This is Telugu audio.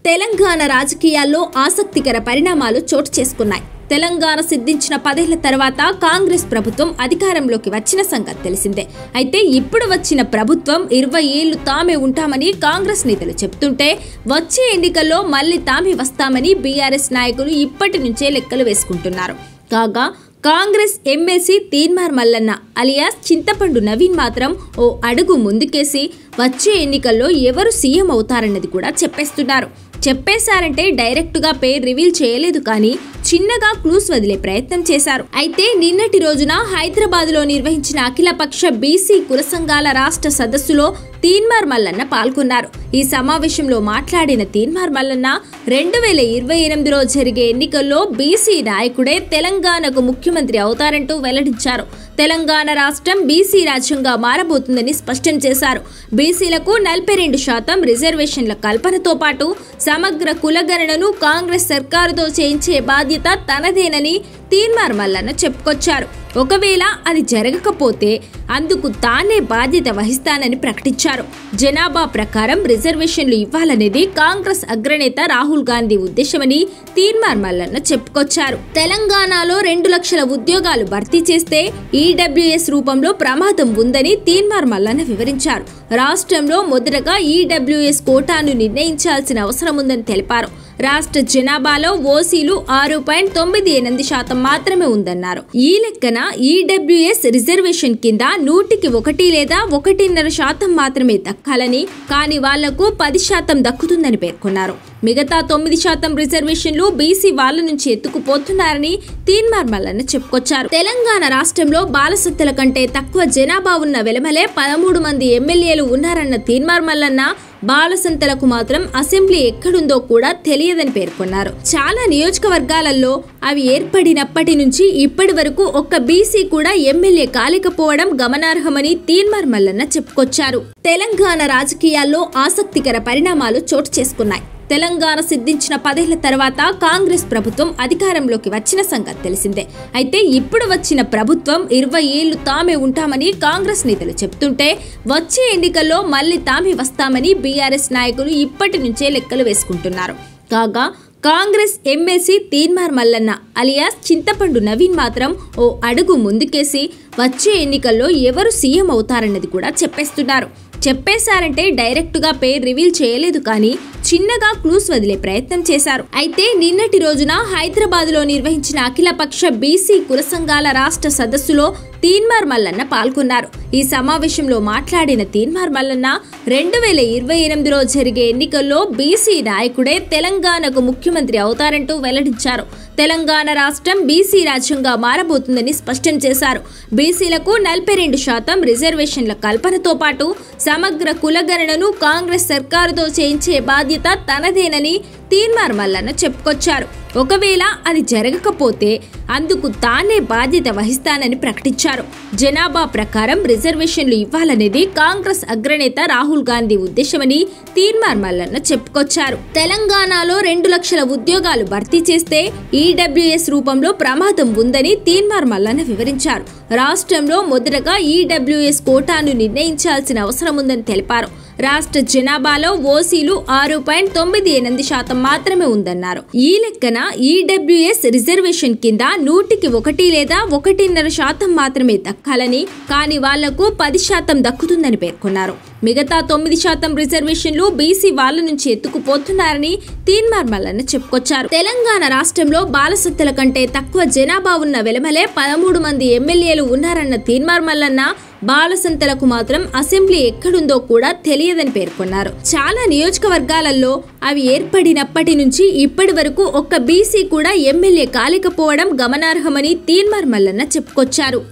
తెలంగాణ రాజకీయాల్లో ఆసక్తికర పరిణామాలు చోటు చేసుకున్నాయి తెలంగాణ సిద్ధించిన పదేళ్ల తర్వాత కాంగ్రెస్ ప్రభుత్వం అధికారంలోకి వచ్చిన సంగతి తెలిసిందే అయితే ఇప్పుడు వచ్చిన ప్రభుత్వం ఇరవై ఏళ్లు తామే ఉంటామని కాంగ్రెస్ నేతలు చెప్తుంటే వచ్చే ఎన్నికల్లో మళ్ళీ తామే వస్తామని బీఆర్ఎస్ నాయకులు ఇప్పటి నుంచే లెక్కలు వేసుకుంటున్నారు కాగా కాంగ్రెస్ ఎమ్మెల్సీ తీన్మార్ మల్లన్న అలియాస్ చింతపండు నవీన్ మాత్రం ఓ అడుగు ముందుకేసి వచ్చే ఎన్నికల్లో ఎవరు సీఎం అవుతారన్నది కూడా చెప్పేస్తున్నారు చెప్పేశారంటే డైరెక్టుగా పేరు రివీల్ చేయలేదు కానీ చిన్నగా క్లూస్ వదిలే ప్రయత్నం చేశారు అయితే నిన్నటి రోజున హైదరాబాద్ లో నిర్వహించిన అఖిలపక్ష బీసీ కుల సంఘాల రాష్ట్ర సదస్సులో తీన్మార్ మల్లన్న పాల్గొన్నారు ఈ సమావేశంలో మాట్లాడిన తీన్మార్ మల్లన్న రెండు వేల ఇరవై ఎనిమిదిలో జరిగే ఎన్నికల్లో బీసీ నాయకుడే తెలంగాణకు ముఖ్యమంత్రి అవుతారంటూ వెల్లడించారు తెలంగాణ రాష్ట్రం బీసీ రాజ్యంగా మారబోతుందని స్పష్టం చేశారు బీసీలకు నలభై రెండు శాతం రిజర్వేషన్ల కల్పనతో పాటు సమగ్ర కులగణనను కాంగ్రెస్ సర్కారుతో చేయించే బాధ్యత తనదేనని తీన్మార్ మల్లన్న చెప్పుకొచ్చారు ఒకవేళ అది జరగకపోతే అందుకు తానే బాధ్యత వహిస్తానని ప్రకటించారు జనాభా ప్రకారం రిజర్వేషన్లు ఇవ్వాలనేది కాంగ్రెస్ అగ్రనేత రాహుల్ గాంధీ ఉద్దేశమని తీన్మార్ మల్లన్న చెప్పుకొచ్చారు తెలంగాణలో రెండు లక్షల ఉద్యోగాలు భర్తీ చేస్తే ఈడబ్ల్యూఎస్ రూపంలో ప్రమాదం ఉందని తీన్మార్ మల్లన్న వివరించారు రాష్ట్రంలో మొదటగా ఈడబ్ల్యూఎస్ కోటాను నిర్ణయించాల్సిన అవసరం ఉందని తెలిపారు రాష్ట్ర జనాభాలో ఓసీలు ఆరు పాయింట్ తొమ్మిది ఎనిమిది శాతం మాత్రమే ఉందన్నారు ఈ లెక్కన ఈడబ్ల్యూఎస్ రిజర్వేషన్ కింద నూటికి ఒకటి లేదా ఒకటిన్నర శాతం మాత్రమే దక్కాలని కానీ వాళ్లకు పది శాతం దక్కుతుందని పేర్కొన్నారు మిగతా తొమ్మిది శాతం రిజర్వేషన్లు బీసీ వాళ్ళ నుంచి ఎత్తుకుపోతున్నారని తీన్మార్ మల్లన్న చెప్పుకొచ్చారు తెలంగాణ రాష్ట్రంలో బాలసత్తుల కంటే తక్కువ జనాభా ఉన్న వెలమలే పదమూడు మంది ఎమ్మెల్యేలు ఉన్నారన్న తీన్మార్ మల్లన్న బాలసంతలకు మాత్రం అసెంబ్లీ ఎక్కడుందో కూడా తెలియదని పేర్కొన్నారు చాలా నియోజకవర్గాలలో అవి ఏర్పడినప్పటి నుంచి ఇప్పటి వరకు ఒక్క బీసీ కూడా ఎమ్మెల్యే కాలేకపోవడం గమనార్హమని తీన్మార్ మల్లన్న చెప్పుకొచ్చారు తెలంగాణ రాజకీయాల్లో ఆసక్తికర పరిణామాలు చోటు చేసుకున్నాయి తెలంగాణ సిద్ధించిన పదేళ్ల తర్వాత కాంగ్రెస్ ప్రభుత్వం అధికారంలోకి వచ్చిన సంగతి తెలిసిందే అయితే ఇప్పుడు వచ్చిన ప్రభుత్వం ఇరవై ఏళ్లు తామే ఉంటామని కాంగ్రెస్ నేతలు చెప్తుంటే వచ్చే ఎన్నికల్లో మళ్ళీ తామే వస్తామని బీఆర్ఎస్ నాయకులు ఇప్పటి నుంచే లెక్కలు వేసుకుంటున్నారు కాగా కాంగ్రెస్ ఎమ్మెల్సీ తీన్మార్ మల్లన్న అలియాస్ చింతపండు నవీన్ మాత్రం ఓ అడుగు ముందుకేసి వచ్చే ఎన్నికల్లో ఎవరు సీఎం అవుతారన్నది కూడా చెప్పేస్తున్నారు చెప్పేశారంటే డైరెక్టుగా పేరు రివీల్ చేయలేదు కానీ చిన్నగా క్లూస్ వదిలే ప్రయత్నం చేశారు అయితే నిన్నటి రోజున హైదరాబాద్ లో నిర్వహించిన అఖిలపక్ష బీసీ కుల సంఘాల రాష్ట్ర సదస్సులో తీన్మార్ మల్లన్న పాల్గొన్నారు ఈ సమావేశంలో మాట్లాడిన తీన్మార్ మల్లన్న రెండు వేల ఇరవై ఎనిమిదిలో జరిగే ఎన్నికల్లో బీసీ నాయకుడే తెలంగాణకు ముఖ్యమంత్రి అవుతారంటూ వెల్లడించారు తెలంగాణ రాష్ట్రం బీసీ రాజ్యంగా మారబోతుందని స్పష్టం చేశారు బీసీలకు నలభై రెండు శాతం రిజర్వేషన్ల కల్పనతో పాటు సమగ్ర కులగణనను కాంగ్రెస్ సర్కారుతో చేయించే బాధ్యత తనదేనని తీన్మార్ మల్లన్న చెప్పుకొచ్చారు ఒకవేళ అది జరగకపోతే అందుకు తానే బాధ్యత వహిస్తానని ప్రకటించారు జనాభా ప్రకారం రిజర్వేషన్లు ఇవ్వాలనేది కాంగ్రెస్ అగ్రనేత రాహుల్ గాంధీ ఉద్దేశమని తీన్మార్ మల్లన్న చెప్పుకొచ్చారు తెలంగాణలో రెండు లక్షల ఉద్యోగాలు భర్తీ చేస్తే ఈడబ్ల్యూఎస్ రూపంలో ప్రమాదం ఉందని తీన్మార్ మల్లన్న వివరించారు రాష్ట్రంలో మొదటగా ఈడబ్ల్యూఎస్ కోటాను నిర్ణయించాల్సిన అవసరం ఉందని తెలిపారు రాష్ట్ర జనాభాలో ఓసీలు ఆరు పాయింట్ తొమ్మిది ఎనిమిది శాతం మాత్రమే ఉందన్నారు ఈ లెక్కన ఈడబ్ల్యూఎస్ రిజర్వేషన్ కింద నూటికి ఒకటి లేదా ఒకటిన్నర శాతం మాత్రమే దక్కాలని కానీ వాళ్లకు పది శాతం దక్కుతుందని పేర్కొన్నారు మిగతా తొమ్మిది శాతం రిజర్వేషన్లు బీసీ వాళ్ళ నుంచి ఎత్తుకుపోతున్నారని తీన్మార్ మల్లన్న చెప్పుకొచ్చారు తెలంగాణ రాష్ట్రంలో బాలసత్తుల కంటే తక్కువ జనాభా ఉన్న వెలమలే పదమూడు మంది ఎమ్మెల్యేలు ఉన్నారన్న తీన్మార్ మల్లన్న బాలసంతలకు మాత్రం అసెంబ్లీ ఎక్కడుందో కూడా తెలియదని పేర్కొన్నారు చాలా నియోజకవర్గాలలో అవి ఏర్పడినప్పటి నుంచి ఇప్పటి వరకు ఒక్క బీసీ కూడా ఎమ్మెల్యే కాలేకపోవడం గమనార్హమని తీన్మార్ మల్లన్న చెప్పుకొచ్చారు